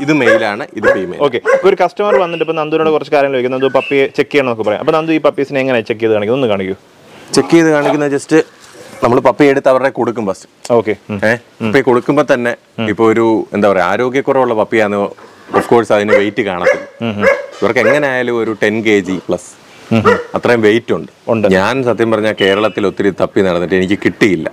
ഇത് മെയിലാണ് ഇത് female okay ഒരു കസ്റ്റമർ വന്നിട്ട് ഇപ്പൊ നന്ദുവിനോട് കുറച്ച് കാര്യങ്ങൾ ചോദിക്കുന്നത് നന്ദു പപ്പിയെ ചെക്ക് ചെയ്യണമെന്നൊക്കെ പറയാം അപ്പൊ നന്ദു ഈ പപ്പീസിനെ എങ്ങനെ ചെക്ക് ചെയ്ത് കാണിക്കും ഒന്ന് കാണിക്കൂ ചെക്ക് ചെയ്ത് കാണിക്കുന്ന ജസ്റ്റ് നമ്മൾ പപ്പി എടുത്ത് അവരുടെ കൊടുക്കും ഫസ്റ്റ് ഓക്കെ ഏഹ് ഇപ്പൊ ഈ കൊടുക്കുമ്പോ തന്നെ ഇപ്പൊ ഒരു എന്താ പറയാ ആരോഗ്യക്കുറവുള്ള പപ്പിയാന്ന് ഓഫ് കോഴ്സ് അതിന് വെയിറ്റ് കാണത്തില്ല ഇവർക്ക് എങ്ങനെ ആയാലും ഒരു ടെൻ കെ ജി പ്ലസ് അത്രയും വെയിറ്റ് ഉണ്ട് ഉണ്ട്. ഞാൻ സത്യം പറഞ്ഞാൽ കേരളത്തിൽ ഒത്തിരി തപ്പി നടന്നിട്ട് എനിക്ക് കിട്ടിയില്ല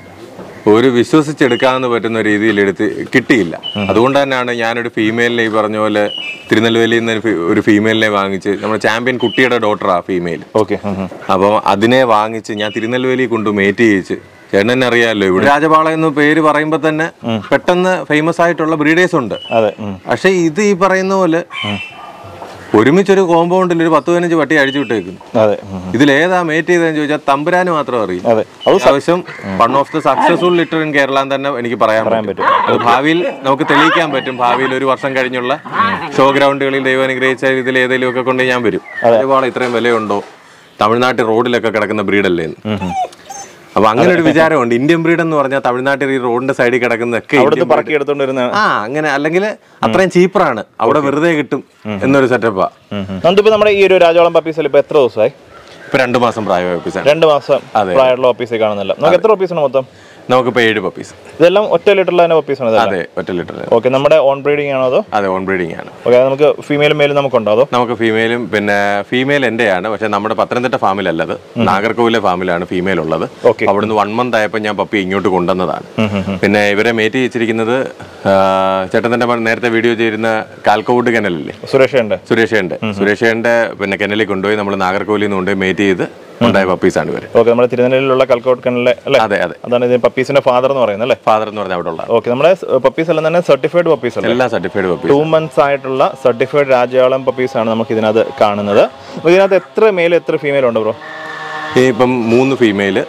ഒരു വിശ്വസിച്ചെടുക്കാവുന്ന പറ്റുന്ന രീതിയിൽ എടുത്ത് കിട്ടിയില്ല അതുകൊണ്ട് തന്നെയാണ് ഞാനൊരു ഫീമെയിലിനെ ഈ പറഞ്ഞ പോലെ തിരുനെൽവേലിയിൽ നിന്ന് ഒരു ഫീ- ഒരു ഫീമെയിലിനെ വാങ്ങിച്ച് നമ്മുടെ ചാമ്പ്യൻ കുട്ടിയുടെ ഡോട്ടറാ ഫീമെയിൽ ഓക്കെ അപ്പോൾ അതിനെ വാങ്ങിച്ച് ഞാൻ തിരുനെൽവേലി കൊണ്ട് മേറ്റ് ചെയ്യിച്ച് ചേട്ടൻ തന്നെ അറിയാമല്ലോ ഇവിടെ രാജപാള എന്ന് പേര് പറയുമ്പോൾ തന്നെ പെട്ടെന്ന് ഫേമസ് ആയിട്ടുള്ള ബ്രീഡേഴ്സ് ഉണ്ട് അതെ ഉം. പക്ഷെ ഇത് ഈ പറയുന്ന പോലെ ഒരുമിച്ചൊരു കോമ്പൗണ്ടിൽ ഒരു പത്ത് പതിനഞ്ച് പട്ടി അഴിച്ചു വിട്ടേക്കുന്നു അതെ ഉം. ഇതിലേതാ മേറ്റ് ചെയ്തതെന്ന് ചോദിച്ചാൽ തമ്പുരാന് മാത്രം അറിയും അതെ അത് ആവശ്യം one of the successful litter in Kerala എന്ന് തന്നെ എനിക്ക് പറയാൻ പറ്റും അത് ഭാവിയിൽ നമുക്ക് തെളിയിക്കാൻ പറ്റും ഭാവിയിൽ ഒരു വർഷം കഴിഞ്ഞുള്ള ഷോ ഗ്രൗണ്ടുകളിൽ ദൈവം അനുഗ്രഹിച്ച ഇതിൽ ഏതെങ്കിലും ഒക്കെ കൊണ്ട് ഞാൻ വരും ഒരുപാട് ഇത്രയും വിലയുണ്ടോ തമിഴ്നാട്ടിൽ റോഡിലൊക്കെ കിടക്കുന്ന ബ്രീഡല്ലേ എന്ന് അപ്പൊ അങ്ങനെ ഒരു വിചാരമുണ്ട് ഇന്ത്യൻ ബ്രീഡ് എന്ന് പറഞ്ഞാൽ തമിഴ്നാട്ടിൽ ഈ റോഡിന്റെ സൈഡിൽ കിടക്കുന്നതൊക്കെ അവിടുന്ന് ഇന്ത്യൻ പറക്കി എടുത്തോണ്ട് വരുന്ന ആ അങ്ങനെ അല്ലെങ്കിൽ അത്രയും ചീപ്പറാണ് അവിടെ വെറുതെ കിട്ടും എന്നൊരു സെറ്റപ്പാ നന്ദു ഇപ്പൊ നമ്മുടെ ഈ ഒരു രാജോളം പപ്പീസിൽ ഇപ്പൊ എത്ര ദിവസമായി ഇപ്പൊ രണ്ടു മാസം പ്രായമായ പപ്പീസാണ് രണ്ട് മാസം പ്രായമുള്ള പപ്പീസ് കാണുന്നില്ല നമുക്ക് എത്ര പപ്പീസാണ് മൊത്തം നമുക്കിപ്പോ ഏഴ് പപ്പീസ് ഇതെല്ലാം ഒറ്റ ലിറ്ററിൽ തന്നെ പപ്പീസാണ് ഇതെല്ലാം അതെ ഒറ്റ ലിറ്റർ ഓക്കെ നമ്മുടെ ഓൺ ബ്രീഡിംഗ് ആണോ അതോ അതെ ഓൺ ബ്രീഡിംഗ് ആണ് ഓക്കെ നമുക്ക് ഫീമെയിലും മെയിലും നമുക്കുണ്ടോ അതോ നമുക്ക് ഫീമെയിലും പിന്നെ ഫീമെയിൽ എന്റെയാണ് പക്ഷെ നമ്മുടെ പത്തനംതിട്ട ഫാമിലല്ലത് നാഗർകോവിലെ ഫാമിലാണ് ഫീമെയിൽ ഉള്ളത് Okay. അവിടുന്ന് വൺ മന്ത് ആയപ്പോൾ ഞാൻ പപ്പി ഇങ്ങോട്ട് കൊണ്ടുവന്നതാണ് പിന്നെ ഇവരെ മേറ്റ് ചെയ്യിച്ചിരിക്കുന്നത് ആ, ചേട്ടൻ തന്നെ പറഞ്ഞ നേരത്തെ വീഡിയോ ചെയ്യുന്ന കാൽക്കോട്ട് കനലല്ലേ സുരേഷുണ്ട് സുരേഷയുടെ സുരേഷയുടെ പിന്നെ കെനലിൽ കൊണ്ടുപോയി നമ്മൾ നാഗർകോവിലിൽ നിന്ന് കൊണ്ടുപോയി മേറ്റ് ചെയ്ത് ഉണ്ടായ പപ്പീസാണ് ഇവര് ഓക്കെ നമ്മുടെ തിരുനെല്ലിയിലുള്ള കൽക്കോട്ട് കനലിലെ അല്ലേ അതെ അതെ അതാണ് ഇത് പപ്പീസിന്റെ ഫാദർ എന്ന് പറയുന്നത് അല്ലേ ഫാദർ എന്ന് പറഞ്ഞ അവിടെ ഉള്ള ഓക്കെ നമ്മുടെ പപ്പീസ് എല്ലാം തന്നെ സർട്ടിഫൈഡ് പപ്പീസ് അല്ലേ എല്ലാ സർട്ടിഫൈഡ് പപ്പീസ് ടു മന്ത്സ് ആയിട്ടുള്ള സർട്ടിഫൈഡ് രാജാളം പപ്പീസ് ആണ് നമുക്ക് ഇതിനകത്ത് കാണുന്നത് അപ്പൊ ഇതിനകത്ത് എത്ര മെയിൽ എത്ര ഫീമെയിൽ ഉണ്ട് ബ്രോ ഈ ഇപ്പം മൂന്ന് ഫീമെയില്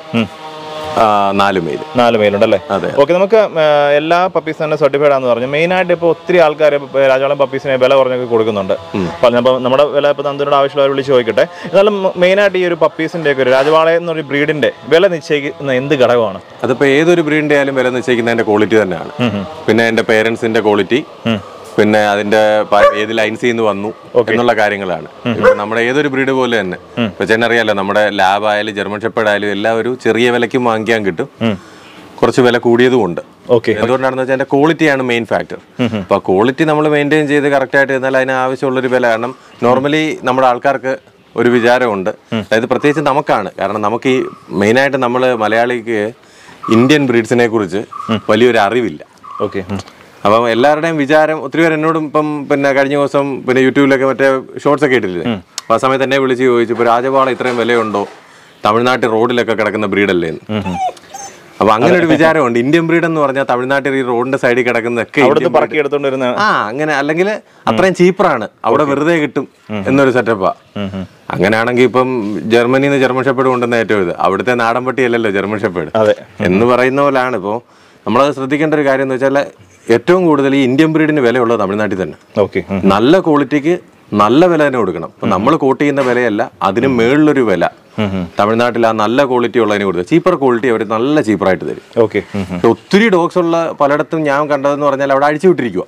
നാല് മെയിൽ നാല് മെയിൽ ഉണ്ടല്ലേ അതെ. ഓക്കെ നമുക്ക് ആ, എല്ലാ പപ്പീസും തന്നെ സർട്ടിഫൈഡ് ആണെന്ന് പറഞ്ഞു മെയിൻ ആയിട്ട് ഇപ്പോൾ ഒത്തിരി ആൾക്കാർ രാജാളം പപ്പീസിനെ വില കുറഞ്ഞൊക്കെ കൊടുക്കുന്നുണ്ട് പറഞ്ഞപ്പോൾ നമ്മുടെ വില ഇപ്പോൾ നന്ദിനോട് ആവശ്യമുള്ളവർ വിളിച്ച് ചോദിക്കട്ടെ എന്നാലും മെയിൻ ആയിട്ട് ഈ ഒരു പപ്പീസിന്റെ ഒക്കെ ഒരു രാജവാള എന്നൊരു ബ്രീഡിന്റെ വില നിശ്ചയിക്കുന്ന എന്ത് ഘടകമാണ് അതിപ്പോ ഏതൊരു ബ്രീഡിന്റെ ആയാലും വില നിശ്ചയിക്കുന്നതിന്റെ ക്വാളിറ്റി തന്നെയാണ് പിന്നെ എന്റെ പേരൻസിന്റെ ക്വാളിറ്റി പിന്നെ അതിന്റെ പ- ഏത് ലൈൻസിൽ നിന്ന് വന്നു എന്നുള്ള കാര്യങ്ങളാണ് ഇപ്പൊ നമ്മുടെ ഏതൊരു ബ്രീഡ് പോലെ തന്നെ ഇപ്പൊ ചേട്ടൻ അറിയാലോ നമ്മുടെ ലാബ് ആയാലും ജർമ്മൻ ഷെപ്പേഡ് ആയാലും എല്ലാം ഒരു ചെറിയ വിലയ്ക്കും വാങ്ങിക്കാൻ കിട്ടും കുറച്ച് വില കൂടിയതും ഉണ്ട് ഓക്കെ എന്തുകൊണ്ടാണെന്ന് വെച്ചാൽ അതിന്റെ ക്വാളിറ്റിയാണ് മെയിൻ ഫാക്ടർ അപ്പൊ ക്വാളിറ്റി നമ്മൾ മെയിൻറ്റെയിൻ ചെയ്ത് കറക്റ്റ് ആയിട്ട് ഇരുന്നാൽ അതിന് ആവശ്യമുള്ളൊരു വില കാരണം നോർമലി നമ്മുടെ ആൾക്കാർക്ക് ഒരു വിചാരമുണ്ട് അതായത് പ്രത്യേകിച്ച് നമുക്കാണ് കാരണം നമുക്ക് ഈ മെയിനായിട്ട് നമ്മൾ മലയാളിക്ക് ഇന്ത്യൻ ബ്രീഡ്സിനെ കുറിച്ച് വലിയൊരു അറിവില്ല ഓക്കെ അപ്പം എല്ലാവരുടെയും വിചാരം ഒത്തിരി പേര് എന്നോടും ഇപ്പം പിന്നെ കഴിഞ്ഞ ദിവസം പിന്നെ യൂട്യൂബിലൊക്കെ മറ്റേ ഷോർട്സ് ഒക്കെ ഇട്ടില്ലേ അപ്പൊ ആ സമയത്ത് എന്നെ വിളിച്ച് ചോദിച്ചു ഇപ്പൊ രാജപാള ഇത്രയും വിലയുണ്ടോ തമിഴ്നാട്ടിൽ റോഡിലൊക്കെ കിടക്കുന്ന ബ്രീഡല്ലേ എന്ന് അപ്പൊ അങ്ങനെ ഒരു വിചാരമുണ്ട് ഇന്ത്യൻ ബ്രീഡ് എന്ന് പറഞ്ഞാൽ തമിഴ്നാട്ടിൽ ഈ റോഡിന്റെ സൈഡിൽ കിടക്കുന്നതൊക്കെ അവിടുന്ന് ഇന്ത്യൻ പറക്കി എടുത്തോണ്ട് വരുന്ന ആ അങ്ങനെ അല്ലെങ്കിൽ അത്രയും ചീപ്പറാണ് അവിടെ വെറുതെ കിട്ടും എന്നൊരു സെറ്റപ്പാ അങ്ങനെയാണെങ്കിൽ ഇപ്പം ജർമ്മനിയിൽ നിന്ന് ജർമ്മൻ ഷെപ്പേഡ് കൊണ്ടുവന്ന ഏറ്റവും ഇത് അവിടുത്തെ നാടൻ പട്ടിയല്ലല്ലോ ജർമ്മൻ ഷെപ്പേഡ് അതെ എന്ന് പറയുന്ന പോലാണ് ഇപ്പോൾ നമ്മളത് ശ്രദ്ധിക്കേണ്ട ഒരു കാര്യം എന്ന് വെച്ചാൽ ഏറ്റവും കൂടുതൽ ഈ ഇന്ത്യൻ ബ്രീഡിന് വിലയുള്ളത് തമിഴ്നാട്ടിൽ തന്നെ ഓക്കെ നല്ല ക്വാളിറ്റിക്ക് നല്ല വില തന്നെ കൊടുക്കണം അപ്പൊ നമ്മൾ കോട്ട് ചെയ്യുന്ന വിലയല്ല അതിന് മേളിലൊരു വില തമിഴ്നാട്ടിൽ ആ നല്ല ക്വാളിറ്റി ഉള്ളതിന് കൊടുക്കുക ചീപ്പർ ക്വാളിറ്റി അവർ നല്ല ചീപ്പറായിട്ട് തരും ഓക്കെ പക്ഷെ ഒത്തിരി ഡോഗ്സ് ഉള്ള പലയിടത്തും ഞാൻ കണ്ടതെന്ന് പറഞ്ഞാൽ അവിടെ അഴിച്ചു വിട്ടിരിക്കുക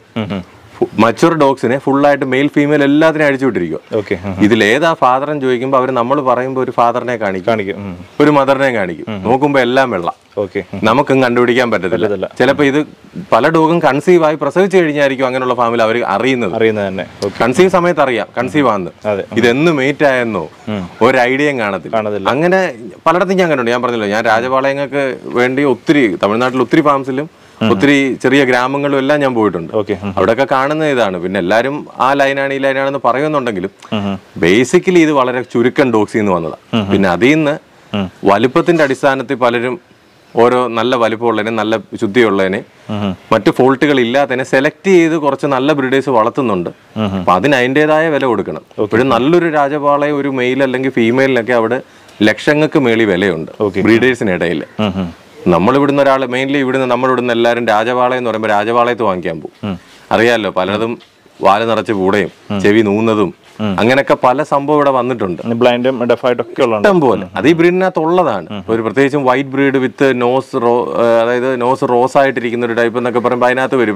മച്ചുവർ ഡോഗ്സിനെ ഫുള്ളായിട്ട് മെയിൽ ഫീമെയിൽ എല്ലാത്തിനും അഴിച്ചു വിട്ടിരിക്കുക ഓക്കെ ഇതിലേതാ ഫാദർ എന്ന് ചോദിക്കുമ്പോൾ അവർ നമ്മൾ പറയുമ്പോൾ ഒരു ഫാദറിനെ കാണിക്കും കാണിക്കും ഒരു മദറിനെ കാണിക്കും നോക്കുമ്പോൾ എല്ലാം വെള്ളം ഓക്കെ നമുക്കും കണ്ടുപിടിക്കാൻ പറ്റത്തില്ല ചിലപ്പോൾ ഇത് പല ഡോഗും കൺസീവ് ആയി പ്രസവിച്ചു കഴിഞ്ഞായിരിക്കും അങ്ങനെയുള്ള ഫാമിൽ അവർ അറിയുന്നത് അറിയുന്നത് തന്നെ ഓക്കെ കൺസീവ് സമയത്ത് അറിയാം കൺസീവ് ആണെന്ന് അതെ ഇതെന്ന് മേറ്റ് ആയെന്നോ ഒരു ഐഡിയയും കാണത്തില്ല കാണത്തില്ല. അങ്ങനെ അങ്ങനെ പലയിടത്തും ഞാൻ കണ്ടിട്ടുണ്ട് ഞാൻ പറഞ്ഞല്ലോ ഞാൻ രാജപാളയങ്ങൾക്ക് വേണ്ടി ഒത്തിരി തമിഴ്നാട്ടിൽ ഒത്തിരി ഫാംസിലും ഒത്തിരി ചെറിയ ഗ്രാമങ്ങളിലും എല്ലാം ഞാൻ പോയിട്ടുണ്ട് ഓക്കെ അവിടെയൊക്കെ കാണുന്ന ഇതാണ് പിന്നെ എല്ലാവരും ആ ലൈനാണ് ഈ ലൈനാണെന്ന് പറയുന്നുണ്ടെങ്കിലും ബേസിക്കലി ഇത് വളരെ ചുരുക്കം ഡോക്സിൽ നിന്ന് വന്നതാണ് പിന്നെ അതിൽ നിന്ന് വലുപ്പത്തിന്റെ അടിസ്ഥാനത്തിൽ പലരും ഓരോ നല്ല വലിപ്പമുള്ളതിനെ നല്ല ശുദ്ധിയുള്ളതിനെ മറ്റു ഫോൾട്ടുകൾ ഇല്ലാത്തതിനെ സെലക്ട് ചെയ്ത് കുറച്ച് നല്ല ബ്രീഡേഴ്സ് വളർത്തുന്നുണ്ട് അപ്പൊ അതിന് അതിൻ്റെതായ വില കൊടുക്കണം ഇപ്പോഴും നല്ലൊരു രാജപാളയെ ഒരു മെയിൽ അല്ലെങ്കിൽ ഫീമെയിലിനൊക്കെ അവിടെ ലക്ഷങ്ങൾക്ക് മേളി വിലയുണ്ട് ബ്രീഡേഴ്സിനിടയിൽ നമ്മൾ ഇവിടുന്ന് ഒരാൾ മെയിൻലി ഇവിടുന്ന് നമ്മൾ ഇവിടുന്ന് എല്ലാവരും രാജപാളയം എന്ന് പറയുമ്പോൾ രാജപാളയത്ത് വാങ്ങിക്കാൻ പോകും അറിയാലോ പലതും വാല് നിറച്ച് പൂടയും ചെവി നൂന്നതും അങ്ങനെയൊക്കെ പല സംഭവം ഇവിടെ വന്നിട്ടുണ്ട് ബ്ലൈൻഡും ഡെഫായിട്ടും ഒക്കെ ഉള്ളതാണ് ഇഷ്ടം പോലെ അത് ഈ ബ്രീഡിനകത്ത് ഉള്ളതാണ് ഒരു പ്രത്യേകിച്ചും വൈറ്റ് ബ്രീഡ് വിത്ത് നോസ് റോ അതായത് നോസ് റോസ് ആയിട്ടിരിക്കുന്ന ഒരു ടൈപ്പ് എന്നൊക്കെ പറയുമ്പോൾ അതിനകത്ത് വരും ഇപ്പം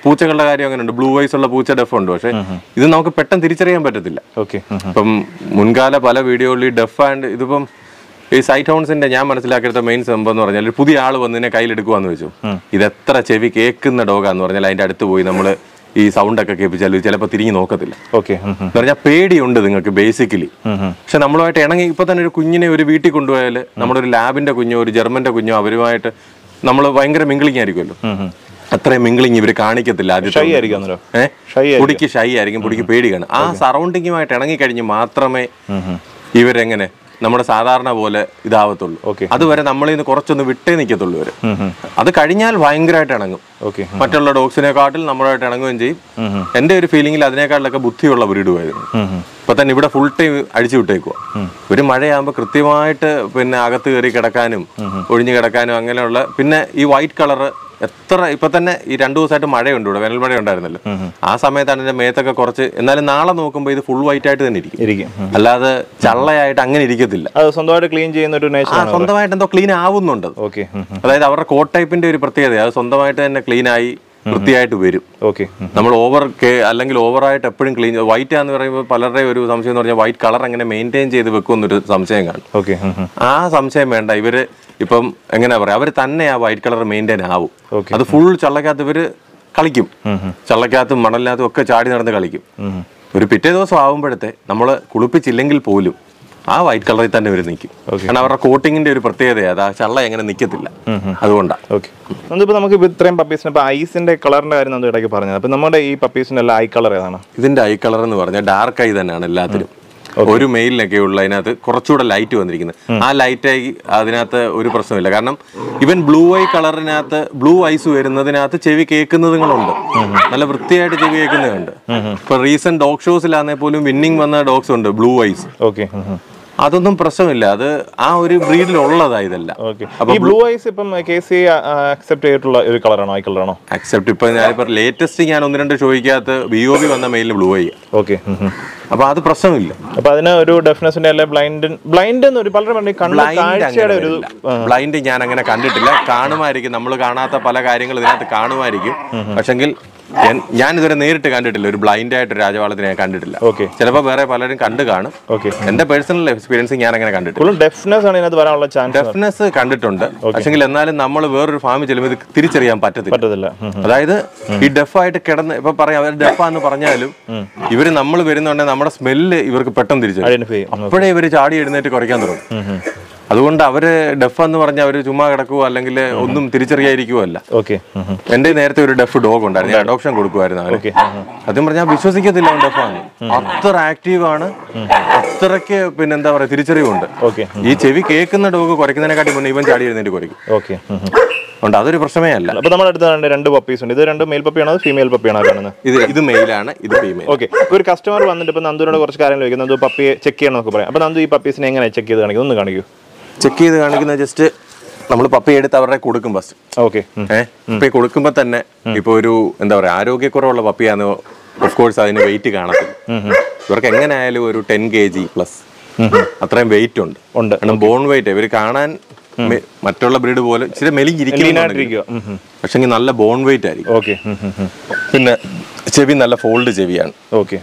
പൂച്ചകളുടെ കാര്യം അങ്ങനെ ഉണ്ട് ബ്ലൂ ഐസ് ഉള്ള പൂച്ച ഡെഫ് ഉണ്ട് പക്ഷെ ഇത് നമുക്ക് പെട്ടെന്ന് തിരിച്ചറിയാൻ പറ്റത്തില്ല ഓക്കെ ഇപ്പം മുൻകാല പല വീഡിയോകളിൽ ഡെഫ് ആൻഡ് ഇതിപ്പം ഈ സൈറ്റ് ഹൗൺസിന്റെ ഞാൻ മനസ്സിലാക്കിയെടുത്ത മെയിൻ സംഭവം എന്ന് പറഞ്ഞാൽ ഒരു പുതിയ ആൾ വന്നതിനെ കയ്യിലെടുക്കുവാന്ന് വെച്ചു ഇത് എത്ര ചെവി കേൾക്കുന്ന ഡോഗാന്ന് പറഞ്ഞാൽ അതിന്റെ അടുത്ത് പോയി നമ്മൾ ഈ സൗണ്ട് ഒക്കെ കേൾപ്പിച്ചാൽ ചിലപ്പോൾ തിരിഞ്ഞു നോക്കത്തില്ല ഓക്കെ എന്ന് പറഞ്ഞാൽ പേടിയുണ്ട് നിങ്ങൾക്ക് ബേസിക്കലി പക്ഷെ നമ്മളുമായിട്ട് ഇണങ്ങി ഇപ്പൊ തന്നെ ഒരു കുഞ്ഞിനെ ഒരു വീട്ടിൽ കൊണ്ടുപോയാൽ നമ്മുടെ ഒരു ലാബിന്റെ കുഞ്ഞോ ഒരു ജർമ്മന്റെ കുഞ്ഞോ അവരുമായിട്ട് നമ്മൾ ഭയങ്കര മിംഗ്ലിംഗ് ആയിരിക്കുമല്ലോ അത്രയും മിംഗ്ലിംഗ് ഇവർ കാണിക്കത്തില്ല ഷൈ ആദ്യത്തെ ആയിരിക്കും അന്നേരം ഏഹ് ഷൈ പൊടിക്ക് ഷൈ ആയിരിക്കും പൊടിക്ക് പേടിയാണ് ആ സറൗണ്ടിങ്ങുമായിട്ട് ഇണങ്ങി കഴിഞ്ഞ് മാത്രമേ ഇവരെങ്ങനെ നമ്മുടെ സാധാരണ പോലെ ഇതാവത്തുള്ളൂ Okay. അതുവരെ നമ്മളിൽ നിന്ന് കുറച്ചൊന്ന് വിട്ടേ നിൽക്കത്തുള്ളൂ ഇവര് അത് കഴിഞ്ഞാൽ ഭയങ്കരമായിട്ട് ഇണങ്ങും ഓക്കെ മറ്റുള്ള ഡോഗ്സിനെക്കാട്ടിൽ നമ്മളുമായിട്ട് ഇണങ്ങുകയും ചെയ്യും എന്റെ ഒരു ഫീലിംഗിൽ അതിനേക്കാളിലൊക്കെ ബുദ്ധിയുള്ള ബ്രീഡുമായിരുന്നു ഇപ്പൊ തന്നെ ഇവിടെ ഫുൾ ടൈം അടിച്ചു വിട്ടേക്കുക ഒരു മഴയാകുമ്പോൾ കൃത്യമായിട്ട് പിന്നെ അകത്ത് കയറി കിടക്കാനും ഒഴിഞ്ഞു കിടക്കാനും അങ്ങനെയുള്ള പിന്നെ ഈ വൈറ്റ് കളറ് എത്ര ഇപ്പൊ തന്നെ ഈ രണ്ടു ദിവസമായിട്ട് മഴയുണ്ട് ഇവിടെ വേനൽ മഴ ഉണ്ടായിരുന്നല്ലോ ആ സമയത്താണ് എന്റെ മേത്തൊക്കെ കുറച്ച് എന്നാലും നാളെ നോക്കുമ്പോൾ ഇത് ഫുൾ വൈറ്റ് ആയിട്ട് തന്നെ ഇരിക്കും ഇരിക്കും അല്ലാതെ ചള്ളയായിട്ട് അങ്ങനെ ഇരിക്കത്തില്ല അത് സ്വന്തമായിട്ട് ക്ലീൻ ചെയ്യുന്ന ഒരു നേച്ചർ ആ സ്വന്തമായിട്ട് എന്തോ ക്ലീൻ ആവുന്നുണ്ട് അത്. ഓക്കെ അതായത് അവരുടെ കോട്ട് ടൈപ്പിന്റെ ഒരു പ്രത്യേകത അത് സ്വന്തമായിട്ട് തന്നെ ക്ലീൻ ആയി വൃത്തിയായിട്ട് വരും ഓക്കെ നമ്മൾ ഓവർ അല്ലെങ്കിൽ ഓവറായിട്ട് എപ്പോഴും ക്ലീൻ വൈറ്റ് ആന്ന് പറയുമ്പോൾ പലരുടെ ഒരു സംശയം എന്ന് പറഞ്ഞാൽ വൈറ്റ് കളർ എങ്ങനെ മെയിൻറ്റെയിൻ ചെയ്ത് വെക്കുമെന്നൊരു സംശയം കാണും ഓക്കെ ആ സംശയം വേണ്ട ഇവര് ഇപ്പം എങ്ങനെയാ പറയാ അവർ തന്നെ ആ വൈറ്റ് കളർ മെയിൻറ്റെയിൻ ആവും Okay. അത് ഫുൾ ചള്ളക്കകത്ത് ഇവര് കളിക്കും ചള്ളക്കകത്തും മണലിനകത്തും ഒക്കെ ചാടി നടന്ന് കളിക്കും ഒരു പിറ്റേ ദിവസം ആവുമ്പോഴത്തെ നമ്മൾ കുളിപ്പിച്ചില്ലെങ്കിൽ പോലും ആ വൈറ്റ് കളറിൽ തന്നെ ഇവർ നിൽക്കും കാരണം അവരുടെ കോട്ടിങ്ങിന്റെ ഒരു പ്രത്യേകത അത് ആ ചള്ള എങ്ങനെ നിൽക്കത്തില്ല അതുകൊണ്ടാണ് ഓക്കെ എന്നിപ്പോൾ നമുക്ക് ഇപ്പോൾ ഇത്രയും പപ്പീസിന് ഇപ്പോൾ ഐസിന്റെ കളറിന്റെ കാര്യം നമ്മൾ ഇടയ്ക്ക് പറഞ്ഞത് അപ്പോൾ നമ്മുടെ ഈ പപ്പീസിന്റെ എല്ലാം ഐ കളർ ഏതാണ് ഇതിന്റെ ഐ കളർ എന്ന് പറഞ്ഞാൽ ഡാർക്ക് ഐ തന്നെയാണ് എല്ലാത്തിലും ഒരു മെയിലിനൊക്കെ ഉള്ള അതിനകത്ത് കുറച്ചുകൂടെ ലൈറ്റ് വന്നിരിക്കുന്നത് ആ ലൈറ്റ് ഐ അതിനകത്ത് ഒരു പ്രശ്നമില്ല കാരണം ഇവൻ ബ്ലൂ ഐ കളറിനകത്ത് ബ്ലൂ ഐസ് വരുന്നതിനകത്ത് ചെവി കേൾക്കുന്നതുങ്ങളുണ്ട് നല്ല വൃത്തിയായിട്ട് ചെവി കേൾക്കുന്നതുണ്ട് ഇപ്പൊ റീസെന്റ് ഡോഗ് ഷോസിലാണെങ്കിൽ പോലും വിന്നിങ് വന്ന ഡോഗ്സ് ഉണ്ട് ബ്ലൂ ഐസ് ഓക്കെ അതൊന്നും പ്രശ്നമില്ല അത് ആ ഒരു ബ്രീഡിൽ ഉള്ളതാ ഇതെല്ലാം ഓക്കെ ഈ ബ്ലൂ ഐസ് ഇപ്പം കെ സി അക്സെപ്റ്റ് ചെയ്തിട്ടുള്ള ഒരു കളറാണോ ഐ കളറാണോ അക്സെപ്റ്റ് ഇപ്പൊ ഞാനിപ്പോ ലേറ്റസ്റ്റ് ഞാൻ ഒന്ന് രണ്ട് ഷോയ്ക്കകത്ത് ബി ഒ ബി വന്ന മെയിലിന് ബ്ലൂ ഐ ഓക്കെ അപ്പൊ അത് പ്രശ്നമില്ല അപ്പൊ അതിന് ഒരു ഡെഫിനസിന്റെ അല്ലെ ബ്ലൈൻഡ് ബ്ലൈൻഡ് എന്ന് ഒരു പലരും പറഞ്ഞു കണ്ണ് കാഴ്ചയുടെ ഒരു ബ്ലൈൻഡ് ഞാൻ അങ്ങനെ കണ്ടിട്ടില്ല കാണുമായിരിക്കും നമ്മൾ കാണാത്ത പല കാര്യങ്ങൾ ഇതിനകത്ത് കാണുമായിരിക്കും പക്ഷെങ്കിൽ ഞാൻ- ഞാൻ ഇതുവരെ നേരിട്ട് കണ്ടിട്ടില്ല ഒരു ബ്ലൈൻഡ് ആയിട്ട് ഒരു രാജവാളത്തിനെ ഞാൻ കണ്ടിട്ടില്ല ഓക്കെ ചിലപ്പോൾ വേറെ പലരും കണ്ടു കാണും ഓക്കെ എന്റെ പേഴ്സണൽ എക്സ്പീരിയൻസ് ഞാൻ അങ്ങനെ കണ്ടിട്ടില്ല ഫുള്ളും ഡെഫ്നെസ് ആണ് ഇതിനകത്ത് വരാനുള്ള ചാൻസ് ഡെഫ്നെസ് കണ്ടിട്ടുണ്ട് പക്ഷെങ്കിൽ എന്നാലും നമ്മൾ വേറൊരു ഫാമിൽ ചെല്ലുമ്പോൾ ഇത് തിരിച്ചറിയാൻ പറ്റത്തില്ല പറ്റത്തില്ല ഉം, ഉം. അതായത് ഈ ഡെഫായിട്ട് കിടന്ന് ഇപ്പൊ പറയാം അവർ ഡെഫാന്ന് പറഞ്ഞാലും ഇവര് നമ്മൾ വരുന്നുണ്ടെങ്കിൽ നമ്മുടെ സ്മെല്ല് ഇവർക്ക് പെട്ടെന്ന് തിരിച്ചറിയും ഐഡന്റിഫൈ ചെയ്യും അപ്പോഴേ ഇവര് ചാടി എഴുന്നേറ്റ് കുറയ്ക്കാൻ തുടങ്ങും അതുകൊണ്ട് അവര് ഡെഫ് എന്ന് പറഞ്ഞാൽ അവര് ചുമ്മാ കിടക്കുവോ അല്ലെങ്കിൽ ഒന്നും തിരിച്ചറിയാതിരിക്കുവോ അല്ല ഓക്കെ എന്റെ നേരത്തെ ഒരു ഡെഫ് ഡോഗ് ഉണ്ടായിരുന്നു ഞാൻ അഡോപ്ഷൻ കൊടുക്കുമായിരുന്നു അവന് ഓക്കെ അതും പറഞ്ഞാൽ വിശ്വസിക്കത്തില്ല അവൻ ഡെഫാണ് അത്ര ആക്റ്റീവ് ആണ് അത്രയ്ക്ക് പിന്നെ എന്താ പറയാ തിരിച്ചറിവുണ്ട് ഓക്കെ ഈ ചെവി കേൾക്കുന്ന ഡോഗ് കുറയ്ക്കുന്നതിനെക്കാട്ടി മുന്നേ ഇവൻ ചാടി എഴുന്നേറ്റ് കുറയ്ക്കും ഓക്കെ അതുകൊണ്ട് അതൊരു പ്രശ്നമേ അല്ല അപ്പൊ നമ്മുടെ അടുത്ത് രണ്ട് രണ്ട് പപ്പീസ് ഉണ്ട് ഇത് രണ്ട് മെയിൽ പപ്പിയാണോ ഫീമെയിൽ പപ്പിയാണോ കാണുന്നത് ഇത് ഇത് മെയിലാണ് ഇത് ഫീമെയിൽ ഓക്കെ ഒരു കസ്റ്റമർ വന്നിട്ട് ഇപ്പൊ നന്ദുവിനോട് കുറച്ച് കാര്യങ്ങൾ ചോദിക്കും നന്ദു പപ്പിയെ ചെക്ക് ചെയ്യണം എന്നൊക്കെ പറയാം അപ്പൊ നന്ദു ഈ പപ്പീസിനെ എങ്ങനെ ചെക്ക് ചെയ്ത് കാണിക്കും ഒന്ന് കാണിക്കൂ ചെക്ക് ചെയ്ത് കാണിക്കുന്ന ജസ്റ്റ് നമ്മൾ പപ്പി എടുത്ത് അവരുടെ കൊടുക്കും ഫസ്റ്റ് ഓക്കെ ഏഹ് ഇപ്പൊ ഈ കൊടുക്കുമ്പോ തന്നെ ഇപ്പൊ ഒരു എന്താ പറയാ ആരോഗ്യക്കുറവുള്ള പപ്പിയാന്ന് ഓഫ് കോഴ്സ് അതിന് വെയിറ്റ് കാണത്തില്ല ഇവർക്ക് എങ്ങനെ ആയാലും ഒരു ടെൻ കെ ജി പ്ലസ് അത്രയും വെയിറ്റ് ഉണ്ട് ഉണ്ട്. കാരണം ബോൺ വെയിറ്റ് ഇവർ കാണാൻ മെ- മറ്റുള്ള ബ്രീഡ് പോലെ ഇച്ചിരി മെലിഞ്ഞിരിക്കും ലീനായിട്ടിരിക്കുക പക്ഷെങ്കിൽ നല്ല ബോൺ വെയിറ്റ് ആയിരിക്കും ഓക്കെ പിന്നെ ചെവി നല്ല ഫോൾഡ് ചെവിയാണ് ഓക്കെ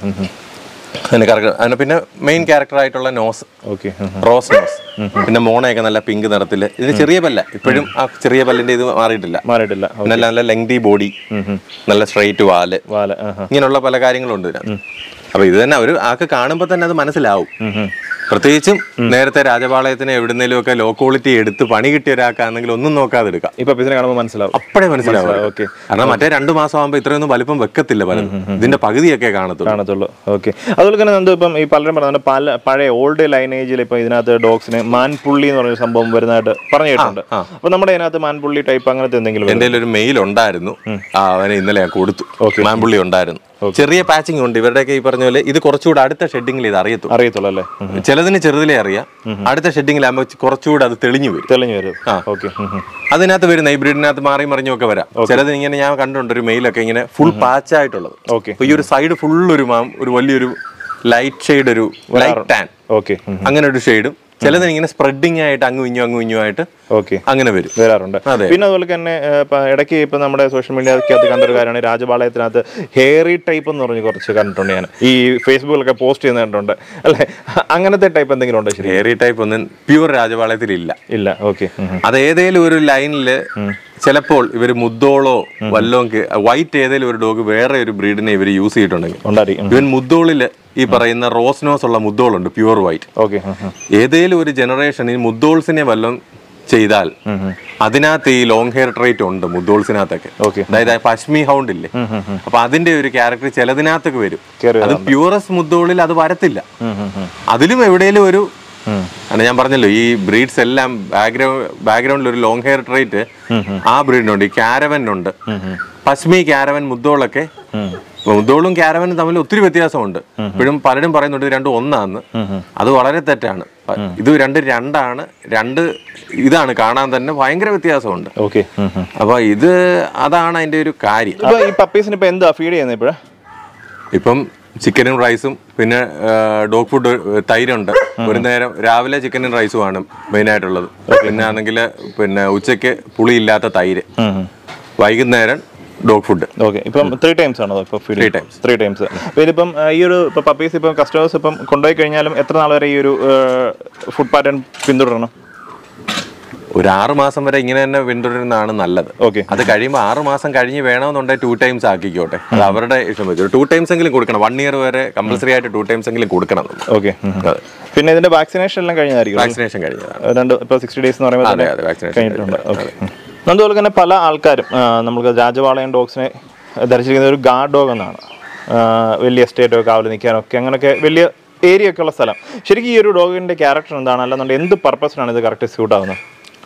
അതിന് കറക്റ്റ് അതിന് പിന്നെ മെയിൻ ക്യാരക്ടർ ആയിട്ടുള്ള നോസ് ഓക്കെ റോസ് നോസ് പിന്നെ മോണയൊക്കെ നല്ല പിങ്ക് നിറത്തില് ഇതിന് ചെറിയ പല്ല ഇപ്പോഴും ആ ചെറിയ പല്ലിന്റെ ഇത് മാറിയിട്ടില്ല മാറിയിട്ടില്ല പിന്നെ നല്ല ലെങ്തി ബോഡി നല്ല സ്ട്രൈറ്റ് വാല് വാല ആഹാ. ഇങ്ങനെയുള്ള പല കാര്യങ്ങളുണ്ട് ഇതിനകത്ത് അപ്പൊ ഇത് തന്നെ ഒരു ആൾക്ക് കാണുമ്പോൾ തന്നെ അത് മനസ്സിലാവും പ്രത്യേകിച്ചും നേരത്തെ രാജപാളയത്തിന് എവിടുന്നേലും ഒക്കെ ലോ ക്വാളിറ്റി എടുത്ത് പണി കിട്ടിയ ഒരാൾക്കാണെങ്കിൽ ഒന്നും നോക്കാതെ എടുക്കാം ഈ പപ്പീസിനെ കാണുമ്പോൾ മനസ്സിലാവും അപ്പോഴേ മനസ്സിലാവും ഓക്കെ കാരണം മറ്റേ രണ്ടു മാസം ആകുമ്പോൾ ഇത്രയൊന്നും വലിപ്പം വെക്കത്തില്ല പലതും ഇതിന്റെ പകുതിയൊക്കെ കാണത്തുള്ളൂ കാണത്തുള്ളൂ ഓക്കെ അതുപോലെ തന്നെ നന്ദു ഇപ്പം ഈ പലരും പറയുന്നുണ്ട് പല പഴയ ഓൾഡ് ലൈനേജിൽ ഇപ്പം ഇതിനകത്ത് ഡോഗ്സിന് മാൻപുള്ളി എന്ന് പറഞ്ഞ സംഭവം വരുന്നതായിട്ട് പറഞ്ഞു കേട്ടിട്ടുണ്ട് അപ്പൊ നമ്മുടെ ഇതിനകത്ത് മാൻപുള്ളി ടൈപ്പ് അങ്ങനത്തെ എന്തെങ്കിലും എന്റെ ഒരു മെയിൽ ഉണ്ടായിരുന്നു ആ അവനെ ഇന്നലെ ഞാൻ കൊടുത്തു മാമ്പുള്ളി ഉണ്ടായിരുന്നു ചെറിയ പാച്ചിങ് ഉണ്ട് ഇവരുടെയൊക്കെ ഈ പറഞ്ഞ പോലെ ഇത് കുറച്ചുകൂടെ അടുത്ത ഷെഡിങ്ങിൽ ഇത് അറിയത്തുള്ളൂ അറിയത്തുള്ളൂ അല്ലേ ഉം. ചിലതിന് ചെറുതിലേ അറിയാം അടുത്ത ഷെഡിങ്ങിൽ ആകുമ്പോൾ കുറച്ചുകൂടെ അത് തെളിഞ്ഞു വരും തെളിഞ്ഞു വരും ഓക്കെ അതിനകത്ത് വരുന്ന ഈ ബ്രീഡിനകത്ത് മാറി മറിഞ്ഞും ഒക്കെ വരാം ചിലത് ഇങ്ങനെ ഞാൻ കണ്ടിട്ടുണ്ട് ഒരു മെയിലൊക്കെ ഇങ്ങനെ ഫുൾ പാച്ച് ആയിട്ടുള്ളത് ഓക്കെ അപ്പൊ ഈ ഒരു സൈഡ് ഫുൾ ഒരു മാം ഒരു വലിയൊരു ലൈറ്റ് ഷെയ്ഡ് ഒരു ലൈറ്റ് ടാൻ ഓക്കെ അങ്ങനെ ഒരു ഷെയ്ഡും ചിലതിന് ഇങ്ങനെ സ്പ്രെഡിങ് ആയിട്ട് അങ്ങും ഇഞ്ഞും അങ്ങും ഇഞ്ഞും ആയിട്ട് ഓക്കെ അങ്ങനെ വരും വരാറുണ്ട് അതെ. പിന്നെ അതുപോലെ തന്നെ ഏഹ്, ഇപ്പൊ ഇടയ്ക്ക് ഇപ്പൊ നമ്മുടെ സോഷ്യൽ മീഡിയക്കകത്ത് കണ്ടൊരു കാര്യമാണ് രാജപാളയത്തിനകത്ത് ഹെയറി ടൈപ്പ് എന്ന് പറഞ്ഞ് കുറച്ച് കണ്ടിട്ടുണ്ട് ഞാൻ ഈ ഫേസ്ബുക്കിലൊക്കെ പോസ്റ്റ് ചെയ്യുന്ന കണ്ടിട്ടുണ്ട് അല്ലെ അങ്ങനത്തെ ടൈപ്പ് എന്തെങ്കിലും ഉണ്ടോ ശരി ഹെയറി ടൈപ്പ് ഒന്നും പ്യൂർ രാജപാളയത്തിലില്ല ഇല്ല ഓക്കെ അത് ഏതേലും ഒരു ലൈനിൽ ചിലപ്പോൾ ഇവർ മുദ്ദോളോ വല്ലോ വൈറ്റ് ഏതേലും ഒരു ഡോഗ് വേറെ ഒരു ബ്രീഡിനെ ഇവർ യൂസ് ചെയ്തിട്ടുണ്ടെങ്കിൽ ഉണ്ടായിരിക്കും ഇവൻ മുദ്ദോളില് ഈ പറയുന്ന റോസ്നോസ് ഉള്ള മുദ്ദോളുണ്ട് പ്യൂർ വൈറ്റ് ഓക്കെ ഏതേലും ഒരു ജനറേഷൻ ഈ മുദ്ദോൾസിനെ വല്ലതും ചെയ്താൽ അതിനകത്ത് ഈ ലോങ് ഹെയർ ട്രേറ്റ് ഉണ്ട് മുദ്ദോൾസിനകത്തൊക്കെ Okay. അതായത് ആ പശ്മി ഹൗണ്ട് ഇല്ലേ അപ്പൊ അതിന്റെ ഒരു ക്യാരക്ടർ ചിലതിനകത്തൊക്കെ വരും കേറി അത് പ്യൂറസ് മുദ്ദോളിൽ അത് വരത്തില്ല അതിലും എവിടെയെങ്കിലും ഒരു ആണ് ഞാൻ പറഞ്ഞല്ലോ ഈ ബ്രീഡ്സ് എല്ലാം ബാക്ക്ഗ്രൗണ്ട് ബാക്ക്ഗ്രൗണ്ടിൽ ഒരു ലോങ് ഹെയർ ട്രേറ്റ് ആ ബ്രീഡിനുണ്ട് ഈ ക്യാരവനുണ്ട് പശ്മി ക്യാരവൻ മുദ്ദോളൊക്കെ മുദ്ദോളും ക്യാരവനും തമ്മിൽ ഒത്തിരി വ്യത്യാസമുണ്ട് ഇപ്പോഴും പലരും പറയുന്നുണ്ട് ഇത് രണ്ടും ഒന്നാന്ന് അത് വളരെ തെറ്റാണ് പ- ഇത് രണ്ട് രണ്ടാണ് രണ്ട് ഇതാണ് കാണാൻ തന്നെ ഭയങ്കര വ്യത്യാസമുണ്ട് ഓക്കെ അപ്പൊ ഇത് അതാണ് അതിന്റെ ഒരു കാര്യം ഇപ്പൊ ഈ പപ്പീസിന് ഇപ്പൊ എന്താ ഫീഡ് ചെയ്യുന്നത് ഇപ്പോഴാ ഇപ്പം ചിക്കനും റൈസും പിന്നെ ഡോഗ് ഫുഡ് തൈരുണ്ട് ഒരു നേരം രാവിലെ ചിക്കനും റൈസും ആണ് മെയിൻ ആയിട്ടുള്ളത് പിന്നെ ആണെങ്കിൽ പിന്നെ ഉച്ചയ്ക്ക് പുളിയില്ലാത്ത തൈര് വൈകുന്നേരം ഡോഗ് ഫുഡ് ഓക്കെ ഇപ്പം ത്രീ ടൈംസ് ആണോ ഇപ്പൊ feed Three times. Three times അപ്പൊ ഇതിപ്പം ആ, ഈ ഒരു ഇപ്പൊ പപ്പീസ് ഇപ്പം കസ്റ്റമേഴ്സ് ഇപ്പം കൊണ്ടുപോയി കഴിഞ്ഞാലും എത്ര നാൾ വരെ ഈ ഒരു ഫുഡ് പാറ്റേൺ പിന്തുടരണം ഒരു ആറ് മാസം വരെ ഇങ്ങനെ തന്നെ പിന്തുടരുന്നതാണ് നല്ലത് ഓക്കെ അത് കഴിയുമ്പോൾ ആറ് മാസം കഴിഞ്ഞ് വേണമെന്നുണ്ടെങ്കിൽ ടു ടൈംസ് ആക്കിക്കോട്ടെ അത് അവരുടെ ഇഷ്ടം വെച്ചു ടു ടൈംസ് എങ്കിലും കൊടുക്കണം വൺ ഇയർ വരെ കമ്പൽസറി ആയിട്ട് ടു ടൈംസ് എങ്കിലും കൊടുക്കണം നമ്മൾ. ഓക്കെ പിന്നെ ഇതിന്റെ വാക്സിനേഷൻ എല്ലാം കഴിഞ്ഞായിരിക്കും വാക്സിനേഷൻ കഴിഞ്ഞതാണ് രണ്ട് ഇപ്പൊ സിക്സ്റ്റി ഡേയ്സ് എന്ന് പറയുമ്പോൾ അതെ തന്നെ അതെ വാക്സിനേഷൻ കഴിഞ്ഞിട്ടുണ്ട് ഓക്കെ അതുപോലെ തന്നെ പല ആൾക്കാരും ആ, നമുക്ക് രാജപാളയം ഡോഗ്സിനെ ധരിച്ചിരിക്കുന്നത് ഒരു ഗാർഡ് ഡോഗ് എന്നാണ് ആ, വലിയ എസ്റ്റേറ്റോ കാവൽ നിൽക്കാനോ ഒക്കെ അങ്ങനെയൊക്കെ വലിയ ഏരിയ ഒക്കെ ഉള്ള സ്ഥലം ശരിക്കും ഈ ഒരു ഡോഗിന്റെ ക്യാരക്ടർ എന്താണ് അല്ലെന്നുണ്ടെങ്കിൽ എന്ത് പർപ്പസിനാണ് ഇത് കറക്റ്റ് സ്യൂട്ട് ആവുന്നത്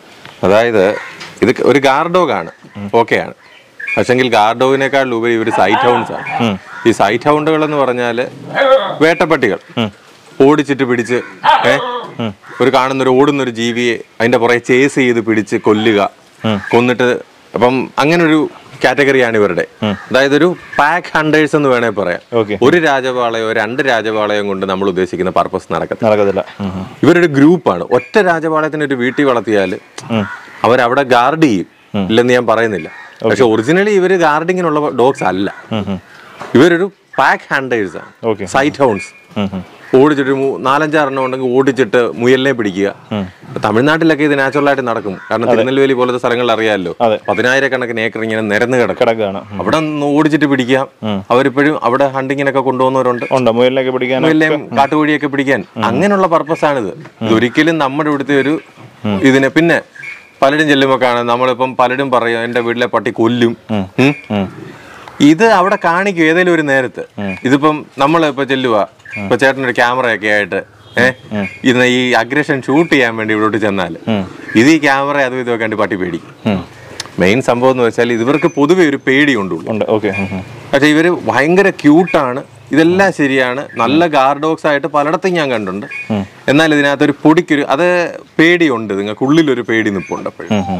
അതായത് ഇത് ഒരു ഗാർഡ് ഡോഗ് ആണ് ഓക്കെ ആണ് പക്ഷെങ്കിൽ ഗാർഡ് ഡോഗിനേക്കാൾ ഉപരി ഇവർ സൈറ്റ് ഹൗണ്ട്സ് ആണ് ഈ സൈറ്റ് ഹൗണ്ടുകൾ എന്ന് പറഞ്ഞാൽ വേട്ടപ്പട്ടികൾ ഓടിച്ചിട്ട് പിടിച്ച് ഏ ഒരു കാണുന്ന ഒരു ഓടുന്ന ഒരു ജീവിയെ അതിന്റെ പുറകെ ചേസ് ചെയ്ത് പിടിച്ച് കൊല്ലുക കൊന്നിട്ട് അപ്പം അങ്ങനെ ഒരു കാറ്റഗറിയാണ് ഇവരുടെ അതായത് ഒരു പാക്ക് ഹണ്ടേഴ്സ് എന്ന് വേണേ പറയാം ഓക്കെ ഒരു രാജപാളയോ രണ്ട് രാജപാളയോ കൊണ്ട് നമ്മൾ ഉദ്ദേശിക്കുന്ന പർപ്പസ് നടക്കത്തില്ല നടക്കത്തില്ല ഉം, ഉം. ഇവരൊരു ഗ്രൂപ്പാണ് ഒറ്റ രാജപാളയത്തിന് ഒരു വീട്ടിൽ വളർത്തിയാൽ ഉം. അവരവിടെ ഗാർഡ് ചെയ്യും ഇല്ലെന്ന് ഞാൻ പറയുന്നില്ല പക്ഷെ ഒറിജിനലി ഇവര് ഗാർഡിങ്ങിനുള്ള ഡോഗ്സ് അല്ല ഉം, ഉം. ഇവരൊരു പാക്ക് ഹാൻഡേഴ്സ് ആണ് ഓക്കെ സൈറ്റ് ഹൗൺസ് ഉം, ഉം. ഓടിച്ചിട്ട് ഒരു മൂ- നാലഞ്ചാറെണ്ണം ഉണ്ടെങ്കിൽ ഓടിച്ചിട്ട് മുയലിനെ പിടിക്കുക ഇപ്പൊ തമിഴ്നാട്ടിലൊക്കെ ഇത് നാച്ചുറൽ ആയിട്ട് നടക്കും കാരണം തിരുനെൽവേലി പോലത്തെ സ്ഥലങ്ങളിൽ അറിയാമല്ലോ അതെ. പതിനായിരക്കണക്കിന് ഏക്കർ ഇങ്ങനെ നിരന്ന് കിടക്കും കിടക്കുകയാണ് ഉം. അവിടെ നിന്ന് ഓടിച്ചിട്ട് പിടിക്കാം അവരിപ്പോഴും അവിടെ ഹണ്ടിങ്ങിനൊക്കെ കൊണ്ടുപോകുന്നവരുണ്ട് ഉണ്ട് മുയലിനൊക്കെ പിടിക്കാൻ എല്ലാം കാട്ടുകോഴിയൊക്കെ പിടിക്കാൻ അങ്ങനെയുള്ള പർപ്പസ് ആണിത് ഇതൊരിക്കലും നമ്മുടെ ഇവിടുത്തെ ഒരു ഇതിനെ പിന്നെ പലരും ചെല്ലുമ്പോൾ കാണാം നമ്മളിപ്പം പലരും പറയും എന്റെ വീട്ടിലെ പട്ടി കൊല്ലും ഉം. ഉം. ഇത് അവിടെ കാണിക്കും ഏതെങ്കിലും ഒരു നേരത്ത് ഇതിപ്പം നമ്മൾ ഇപ്പൊ ചെല്ലുക ഇപ്പൊ ചേട്ടനൊരു ക്യാമറയൊക്കെ ആയിട്ട് ഏഹ് ഇന്ന് ഈ അഗ്രഷൻ ഷൂട്ട് ചെയ്യാൻ വേണ്ടി ഇവിടോട്ട് ചെന്നാൽ ഇത് ഈ ക്യാമറ അതും ഇതൊക്കെ കണ്ട് പട്ടി പേടിക്കും മെയിൻ സംഭവം എന്ന് വെച്ചാൽ ഇവർക്ക് പൊതുവെ ഒരു പേടിയുണ്ടുള്ളൂ ഉണ്ട് ഓക്കെ പക്ഷെ ഇവര് ഭയങ്കര ക്യൂട്ടാണ് ഇതെല്ലാം ശരിയാണ് നല്ല ഗാർഡ് ഡോഗ്സ് ആയിട്ട് പലയിടത്തും ഞാൻ കണ്ടിട്ടുണ്ട് എന്നാൽ ഇതിനകത്തൊരു പൊടിക്കൊരു അത് പേടിയുണ്ട് നിങ്ങൾക്ക് ഉള്ളിലൊരു പേടി നിൽപ്പുണ്ട് അപ്പോഴും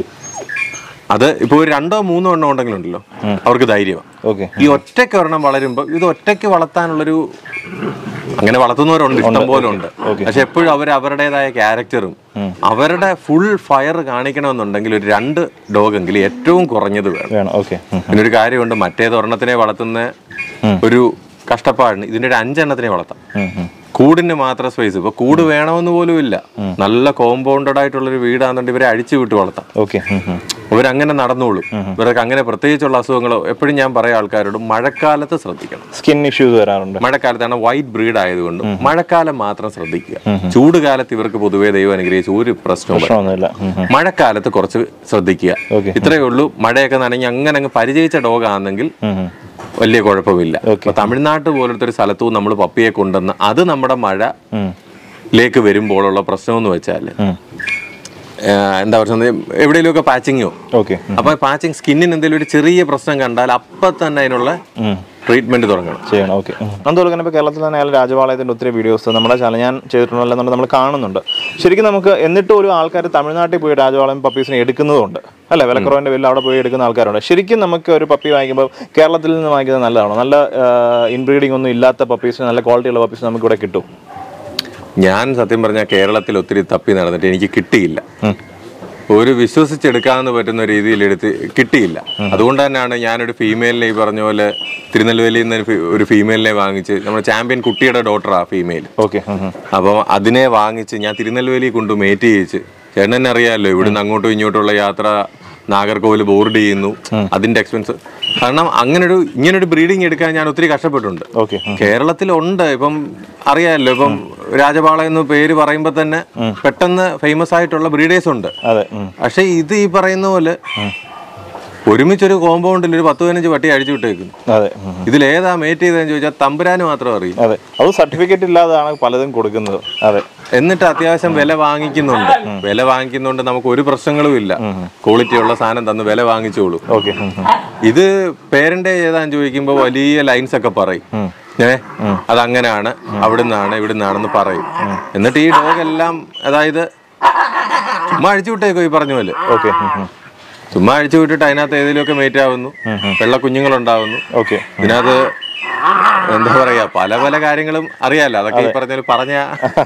അത് ഇപ്പോൾ ഒരു രണ്ടോ മൂന്നോ എണ്ണം ഉണ്ടെങ്കിലുണ്ടല്ലോ അവർക്ക് ധൈര്യമാണ് ഓക്കെ ഈ ഒറ്റയ്ക്ക് ഒരെണ്ണം വളരുമ്പോൾ ഇത് ഒറ്റയ്ക്ക് വളർത്താനുള്ളൊരു അങ്ങനെ വളർത്തുന്നവരുണ്ട് ഇഷ്ടം പോലെ ഉണ്ട് പക്ഷെ എപ്പോഴും അവർ അവരുടേതായ ക്യാരക്ടറും അവരുടെ ഫുൾ ഫയർ കാണിക്കണമെന്നുണ്ടെങ്കിൽ ഒരു രണ്ട് ഡോഗെങ്കിലും ഏറ്റവും കുറഞ്ഞത് വേണം വേണം ഓക്കെ പിന്നെ ഒരു കാര്യമുണ്ട് മറ്റേത് ഒരെണ്ണത്തിനെ വളർത്തുന്ന ഒരു കഷ്ടപ്പാടിന് ഇതിന്റെ ഒരു അഞ്ചെണ്ണത്തിനെ വളർത്താം കൂടിന് മാത്രം സ്പേസ് ഇപ്പൊ കൂട് വേണമെന്ന് പോലും ഇല്ല നല്ല കോമ്പൗണ്ടഡ് ആയിട്ടുള്ള ഒരു വീടാണെന്നുണ്ട് ഇവരെ അഴിച്ചു വിട്ട് വളർത്താം ഓക്കെ ഇവരങ്ങനെ നടന്നോളും ഇവർക്ക് അങ്ങനെ പ്രത്യേകിച്ചുള്ള അസുഖങ്ങളോ എപ്പോഴും ഞാൻ പറയാം ആൾക്കാരോട് മഴക്കാലത്ത് ശ്രദ്ധിക്കണം സ്കിൻ ഇഷ്യൂസ് വരാറുണ്ട് മഴക്കാലത്താണ് വൈറ്റ് ബ്രീഡ് ആയതുകൊണ്ട് മഴക്കാലം മാത്രം ശ്രദ്ധിക്കുക ചൂട് കാലത്ത് ഇവർക്ക് പൊതുവേ ദൈവം അനുഗ്രഹിച്ച് ഒരു പ്രശ്നവും വരില്ല. പ്രശ്നമൊന്നുമില്ല ഉം, ഉം. മഴക്കാലത്ത് കുറച്ച് ശ്രദ്ധിക്കുക Okay. ഇത്രയേ ഉള്ളൂ മഴയൊക്കെ നനഞ്ഞ് അങ്ങനെ അങ്ങ് പരിചയിച്ച ഡോഗ് ആണെങ്കിൽ ഉം, ഉം. വലിയ കുഴപ്പമില്ല Okay. അപ്പൊ തമിഴ്നാട്ട് പോലത്തെ ഒരു സ്ഥലത്തും നമ്മൾ പപ്പിയെ കൊണ്ടുവന്ന് അത് നമ്മുടെ മഴയിലേക്ക് വരുമ്പോഴുള്ള പ്രശ്നം എന്ന് വെച്ചാൽ ഉം. എന്താ പറയുക എവിടെയെങ്കിലുമൊക്കെ പാച്ചിങ്ങോ ഓക്കെ അപ്പൊ പാച്ചിങ് സ്കിന്നിന് എന്തെങ്കിലും ഒരു ചെറിയ പ്രശ്നം കണ്ടാൽ അപ്പൊ തന്നെ അതിനുള്ള ഉം. ട്രീറ്റ്മെന്റ് തുടങ്ങണം ചെയ്യണം ഓക്കെ അതുപോലെ തന്നെ ഇപ്പോൾ കേരളത്തിൽ തന്നെ ആയാലും രാജപാളയത്തിൻ്റെ ഒത്തിരി വീഡിയോസ് നമ്മുടെ ചാനൽ ഞാൻ ചെയ്തിട്ടുണ്ടല്ലോ നമ്മൾ കാണുന്നുണ്ട് ശരിക്കും നമുക്ക് എന്നിട്ടും ഒരു ആൾക്കാർ തമിഴ്നാട്ടിൽ പോയി രാജപാളയം പപ്പീസിനെ എടുക്കുന്നതുണ്ട് അല്ലേ വിലക്കുറവിൻ്റെ പേരിൽ അവിടെ പോയി എടുക്കുന്ന ആൾക്കാരുണ്ട് ശരിക്കും നമുക്ക് ഒരു പപ്പി വാങ്ങിക്കുമ്പോൾ കേരളത്തിൽ നിന്ന് വാങ്ങിക്കുന്നത് നല്ലതാണോ നല്ല ഇൻബ്രീഡിംഗ് ഒന്നും ഇല്ലാത്ത പപ്പീസിന് നല്ല ക്വാളിറ്റി ഉള്ള പപ്പീസ് നമുക്ക് ഇവിടെ കിട്ടും ഞാൻ സത്യം പറഞ്ഞാൽ കേരളത്തിൽ ഒത്തിരി തപ്പി നടന്നിട്ട് എനിക്ക് കിട്ടിയില്ല ഒരു വിശ്വസിച്ചെടുക്കാമെന്ന് പറ്റുന്ന രീതിയിൽ എടുത്ത് കിട്ടിയില്ല അതുകൊണ്ട് തന്നെയാണ് ഞാനൊരു ഫീമെയിലിനെ ഈ പറഞ്ഞ പോലെ തിരുനെൽവേലിയിൽ നിന്ന് ഒരു ഫി- ഒരു ഫീമെയിലിനെ വാങ്ങിച്ച് നമ്മുടെ ചാമ്പ്യൻ കുട്ടിയുടെ ഡോട്ടറാ ഫീമെയിൽ ഓക്കെ അപ്പം അതിനെ വാങ്ങിച്ച് ഞാൻ തിരുനെൽവേലി കൊണ്ട് മേറ്റ് ചെയ്യിച്ച് ചേട്ടൻ തന്നെ അറിയാമല്ലോ ഇവിടുന്ന് അങ്ങോട്ടും ഇങ്ങോട്ടുള്ള യാത്ര നാഗർകോവിൽ ബോർഡ് ചെയ്യുന്നു അതിന്റെ എക്സ്പെൻസ് കാരണം അങ്ങനൊരു ഇങ്ങനൊരു ബ്രീഡിങ് എടുക്കാൻ ഞാൻ ഒത്തിരി കഷ്ടപ്പെട്ടിട്ടുണ്ട് ഓക്കെ കേരളത്തിലുണ്ട് ഇപ്പം അറിയാമല്ലോ ഇപ്പം രാജപാള എന്ന് പേര് പറയുമ്പോൾ തന്നെ പെട്ടെന്ന് ഫേമസ് ആയിട്ടുള്ള ബ്രീഡേഴ്സ് ഉണ്ട് അതെ ഉം. പക്ഷെ ഇത് ഈ പറയുന്ന പോലെ ഒരുമിച്ചൊരു കോമ്പൗണ്ടിൽ ഒരു പത്ത് പതിനഞ്ച് പട്ടി അഴിച്ചു വിട്ടേക്കുന്നു അതെ ഉം. ഇതിലേതാ മേറ്റ് ചെയ്തതെന്ന് ചോദിച്ചാൽ തമ്പുരാന് മാത്രം അറിയും അതെ അത് സർട്ടിഫിക്കറ്റ് ഇല്ലാതാണ് പലതും കൊടുക്കുന്നത് അതെ എന്നിട്ട് അത്യാവശ്യം വില വാങ്ങിക്കുന്നുണ്ട് വില വാങ്ങിക്കുന്നുണ്ട് നമുക്ക് ഒരു പ്രശ്നങ്ങളും ഇല്ല ക്വാളിറ്റി ഉള്ള സാധനം തന്ന് വില വാങ്ങിച്ചോളൂ ഓക്കെ ഇത് പേരന്റെ ഏതാന്ന് ചോദിക്കുമ്പോൾ വലിയ ലൈൻസ് ഒക്കെ പറയും ഏ അതങ്ങനെയാണ് അവിടുന്നാണ് ഇവിടുന്നാണെന്ന് പറയും എന്നിട്ട് ഈ ഡോഗ് എല്ലാം അതായത് ചുമ്മാ അഴിച്ചു വിട്ടേക്കോ ഈ പറഞ്ഞ പോലെ ഓക്കെ ചുമ്മാ അഴിച്ചു വിട്ടിട്ട് അതിനകത്ത് ഏതെങ്കിലുമൊക്കെ മേറ്റ് ആവുന്നു വെള്ള കുഞ്ഞുങ്ങളുണ്ടാവുന്നു ഓക്കെ ഇതിനകത്ത് എന്താ പറയാ പല പല കാര്യങ്ങളും അറിയാലോ അതൊക്കെ ഈ പറഞ്ഞ പോലെ പറഞ്ഞ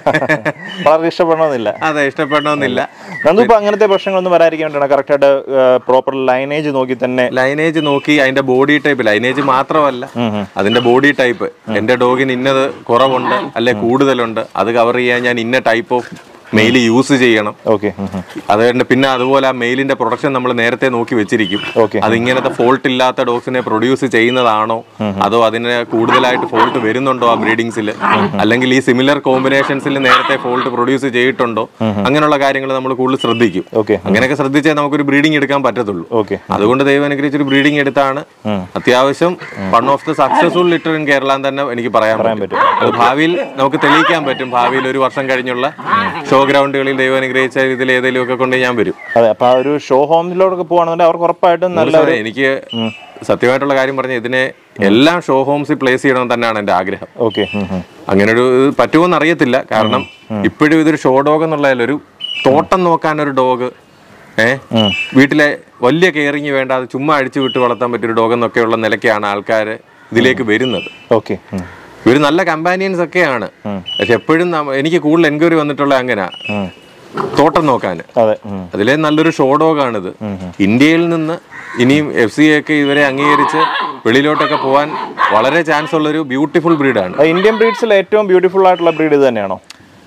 വളരെ ഇഷ്ടപ്പെടണമെന്നില്ല അതെ ഇഷ്ടപ്പെടണമെന്നില്ല നന്ദു ഇപ്പൊ അങ്ങനത്തെ പ്രശ്നങ്ങളൊന്നും വരാതിരിക്കാൻ വേണ്ടിയാണ് കറക്റ്റ് ആയിട്ട് പ്രോപ്പർ ലൈനേജ് നോക്കി തന്നെ ലൈനേജ് നോക്കി അതിന്റെ ബോഡി ടൈപ്പ് ലൈനേജ് മാത്രമല്ല അതിന്റെ ബോഡി ടൈപ്പ് എന്റെ ഡോഗിന് ഇന്നത് കുറവുണ്ട് അല്ലെ കൂടുതലുണ്ട് അത് കവർ ചെയ്യാൻ ഞാൻ ഇന്ന ടൈപ്പ് ഓഫ് മെയിൽ യൂസ് ചെയ്യണം ഓക്കെ അതുകൊണ്ട് പിന്നെ അതുപോലെ ആ മെയിലിന്റെ പ്രൊഡക്ഷൻ നമ്മൾ നേരത്തെ നോക്കി വെച്ചിരിക്കും Okay. അത് ഇങ്ങനത്തെ ഫോൾട്ട് ഇല്ലാത്ത ഡോഗ്സിനെ പ്രൊഡ്യൂസ് ചെയ്യുന്നതാണോ അതോ അതിന് കൂടുതലായിട്ട് ഫോൾട്ട് വരുന്നുണ്ടോ ആ ബ്രീഡിങ്സിൽ അല്ലെങ്കിൽ ഈ സിമിലർ കോമ്പിനേഷൻസിൽ നേരത്തെ ഫോൾട്ട് പ്രൊഡ്യൂസ് ചെയ്തിട്ടുണ്ടോ അങ്ങനെയുള്ള കാര്യങ്ങൾ നമ്മൾ കൂടുതൽ ശ്രദ്ധിക്കും ഓക്കെ അങ്ങനെയൊക്കെ ശ്രദ്ധിച്ചേ നമുക്കൊരു ബ്രീഡിംഗ് എടുക്കാൻ പറ്റത്തുള്ളൂ ഓക്കെ അതുകൊണ്ട് ദൈവം അനുഗ്രഹിച്ച് ഒരു ബ്രീഡിംഗ് എടുത്താണ് അത്യാവശ്യം one of the successful litter in Kerala എന്ന് തന്നെ എനിക്ക് പറയാൻ പറ്റും അത് ഭാവിയിൽ നമുക്ക് തെളിയിക്കാൻ പറ്റും ഭാവിയിൽ ഒരു വർഷം കഴിഞ്ഞുള്ള ഷോ ഗ്രൗണ്ടുകളിൽ ദൈവം അനുഗ്രഹിച്ച ഇതിൽ ഏതെങ്കിലും ഒക്കെ കൊണ്ട് ഞാൻ വരും അതെ അപ്പൊ ആ ഒരു ഷോ ഹോമിലോടൊക്കെ പോവാണെന്നുണ്ടെങ്കിൽ അവർക്ക് ഉറപ്പായിട്ടും നല്ല സാറേ, എനിക്ക് സത്യമായിട്ടുള്ള കാര്യം പറഞ്ഞ ഇതിനെ എല്ലാം ഷോ ഹോംസിൽ പ്ലേസ് ചെയ്യണമെന്ന് തന്നെയാണ് എന്റെ ആഗ്രഹം ഓക്കെ അങ്ങനെ ഒരു ഇത് പറ്റുമോന്ന് അറിയത്തില്ല കാരണം ഇപ്പോഴും ഇതൊരു ഷോ ഡോഗ് എന്നുള്ളതിൽ ഒരു തോട്ടം നോക്കാൻ ഒരു ഡോഗ് ഏ വീട്ടിലെ വലിയ കെയറിങ് വേണ്ടാതെ ചുമ്മാ അഴിച്ചു വിട്ട് വളർത്താൻ പറ്റിയ ഒരു ഡോഗ് എന്നൊക്കെയുള്ള നിലയ്ക്കാണ് ആൾക്കാർ ഇതിലേക്ക് വരുന്നത് ഓക്കെ ഇവർ നല്ല കമ്പാനിയൻസ് ഒക്കെയാണ് പക്ഷെ എപ്പോഴും നമ്മ- എനിക്ക് കൂടുതൽ എൻക്വയറി വന്നിട്ടുള്ള അങ്ങനെ തോട്ടം നോക്കാൻ അതെ ഉം. അതിലെ നല്ലൊരു ഷോ ഡോഗാണിത് ഇന്ത്യയിൽ നിന്ന് ഇനിയും എഫ് സി ഒക്കെ ഇവരെ അംഗീകരിച്ച് വെളിയിലോട്ടൊക്കെ പോകാൻ വളരെ ചാൻസ് ഉള്ളൊരു ബ്യൂട്ടിഫുൾ ബ്രീഡാണ് അത് ഇന്ത്യൻ ബ്രീഡ്സിൽ ഏറ്റവും ബ്യൂട്ടിഫുൾ ആയിട്ടുള്ള ബ്രീഡ് ഇത് തന്നെയാണോ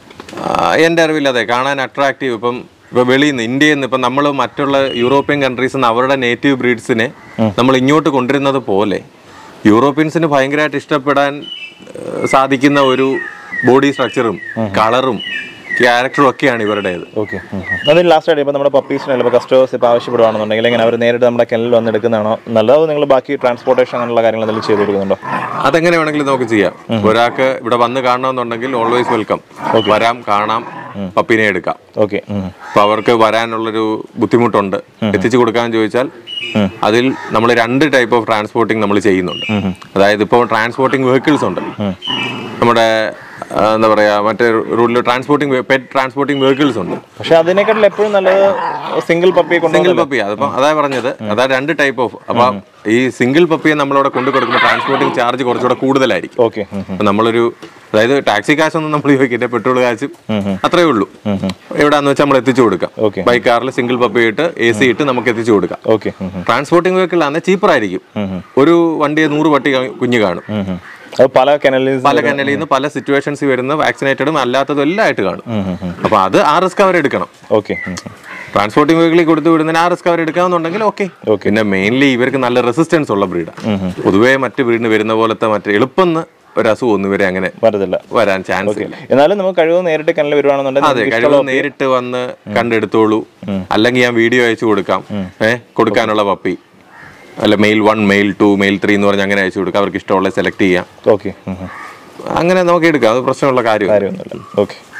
എൻ്റെ അറിവിൽ അതെ കാണാൻ അട്രാക്റ്റീവ് ഇപ്പം ഇപ്പൊ വെളിയിൽ നിന്ന് ഇന്ത്യയിൽ നിന്ന് ഇപ്പം നമ്മൾ മറ്റുള്ള യൂറോപ്യൻ കൺട്രീസിൽ നിന്ന് അവരുടെ നേറ്റീവ് ബ്രീഡ്സിനെ നമ്മൾ ഇങ്ങോട്ട് കൊണ്ടുവരുന്നത് പോലെ യൂറോപ്യൻസിന് ഭയങ്കരമായിട്ട് ഇഷ്ടപ്പെടാൻ ഏഹ്, സാധിക്കുന്ന ഒരു ബോഡി സ്ട്രക്ചറും കളറും ക്യാരക്ടറും ഒക്കെയാണ് ഇവരുടേത് ഓക്കെ അതിന് ലാസ്റ്റ് ആയിട്ട് ഇപ്പോൾ നമ്മുടെ പപ്പീസിന് ഇപ്പോൾ കസ്റ്റമേഴ്സ് ഇപ്പോൾ ആവശ്യപ്പെടുവാണെന്നുണ്ടെങ്കിൽ ഇങ്ങനെ അവർ നേരിട്ട് നമ്മുടെ കെനലിൽ വന്ന് എടുക്കുന്നതാണോ നല്ലത് അതോ നിങ്ങൾ ബാക്കി ട്രാൻസ്പോർട്ടേഷൻ അങ്ങനെയുള്ള കാര്യങ്ങൾ എന്തെങ്കിലും ചെയ്ത് കൊടുക്കുന്നുണ്ടോ അതെങ്ങനെ വേണമെങ്കിലും നമുക്ക് ചെയ്യാം ഒരാൾക്ക് ഇവിടെ വന്ന് കാണണമെന്നുണ്ടെങ്കിൽ ഓൾവേസ് വെൽക്കം വരാം കാണാം പപ്പിനെ എടുക്കാം ഓക്കെ അപ്പൊ അവർക്ക് വരാനുള്ളൊരു ബുദ്ധിമുട്ടുണ്ട് എത്തിച്ചു കൊടുക്കാന്ന് ചോദിച്ചാൽ അതിൽ നമ്മൾ രണ്ട് ടൈപ്പ് ഓഫ് ട്രാൻസ്പോർട്ടിങ് നമ്മൾ ചെയ്യുന്നുണ്ട് അതായത് ഇപ്പോൾ ട്രാൻസ്പോർട്ടിങ് വെഹിക്കിൾസ് ഉണ്ട് നമ്മുടെ ആ, എന്താ പറയാ മറ്റേ റൂട്ടിൽ ട്രാൻസ്പോർട്ടിങ് പെറ്റ് ട്രാൻസ്പോർട്ടിങ് വെഹിക്കിൾസ് ഉണ്ട് പക്ഷെ അതിനെക്കാട്ടിൽ എപ്പോഴും നല്ലത് സിംഗിൾ പപ്പിയെ കൊണ്ട് സിംഗിൾ പപ്പി അതിപ്പോ അതാ പറഞ്ഞത് അതാ രണ്ട് ടൈപ്പ് ഓഫ് അപ്പൊ ഈ സിംഗിൾ പപ്പിയെ നമ്മളവിടെ കൊണ്ടു കൊടുക്കുമ്പോൾ ട്രാൻസ്പോർട്ടിങ് ചാർജ് കുറച്ചുകൂടെ കൂടുതലായിരിക്കും ഓക്കെ അപ്പൊ നമ്മളൊരു അതായത് ടാക്സി കാശൊന്നും നമ്മൾ ചോദിക്കില്ല പെട്രോൾ കാശും അത്രേ ഉള്ളൂ എവിടാന്ന് വെച്ചാൽ നമ്മൾ എത്തിച്ചു കൊടുക്കാം Okay. ബൈക്ക് കാറിൽ സിംഗിൾ പപ്പി ഇട്ട് എ സി ഇട്ട് നമുക്ക് എത്തിച്ചു കൊടുക്കാം ഓക്കെ ട്രാൻസ്പോർട്ടിംഗ് വെഹിക്കിൾ ആണ് ചീപ്പർ ആയിരിക്കും ഒരു വണ്ടിയെ നൂറ് പട്ടി കാ- കുഞ്ഞ് കാണും അത് പല കെനലിൽ പല കനലിൽ നിന്ന് പല സിറ്റുവേഷൻസ് വരുന്ന വാക്സിനേറ്റഡും അല്ലാത്തതും എല്ലാം ആയിട്ട് കാണും അപ്പൊ അത് ആ റിസ്ക് അവർ എടുക്കണം ഓക്കെ ട്രാൻസ്പോർട്ടിംഗ് വെഹിക്കിളിൽ കൊടുത്തു വിടുന്നതിന് ആ റിസ്ക് അവർ എടുക്കാമെന്നുണ്ടെങ്കിൽ ഓക്കെ Okay. പിന്നെ മെയിൻലി ഇവർക്ക് നല്ല റെസിസ്റ്റൻസ് ഉള്ള ബ്രീഡാണ് പൊതുവേ മറ്റ് ബ്രീഡിന് വരുന്ന പോലത്തെ മറ്റേ എളുപ്പം ഒരു അസുഖം ഒന്നും ഇവരെ അങ്ങനെ വരത്തില്ല വരാൻ ചാൻസ് ഇല്ല എന്നാലും നമുക്ക് കഴിവ് നേരിട്ട് കെനലിൽ വരുവാണെന്നുണ്ടെങ്കിൽ അതെ നിങ്ങൾക്ക് കഴിവ് നേരിട്ട് വന്ന് കണ്ടെടുത്തോളൂ അല്ലെങ്കിൽ ഞാൻ വീഡിയോ അയച്ചു കൊടുക്കാം ഏഹ് കൊടുക്കാനുള്ള പപ്പി അല്ല male one male two male three എന്ന് പറഞ്ഞ് അങ്ങനെ അയച്ചു കൊടുക്കാം അവർക്ക് ഇഷ്ടമുള്ള സെലക്ട് ചെയ്യാം ഓക്കെ അങ്ങനെ നമുക്ക് എടുക്കാം അത് പ്രശ്നമുള്ള കാര്യം കാര്യമൊന്നുമില്ല ഓക്കെ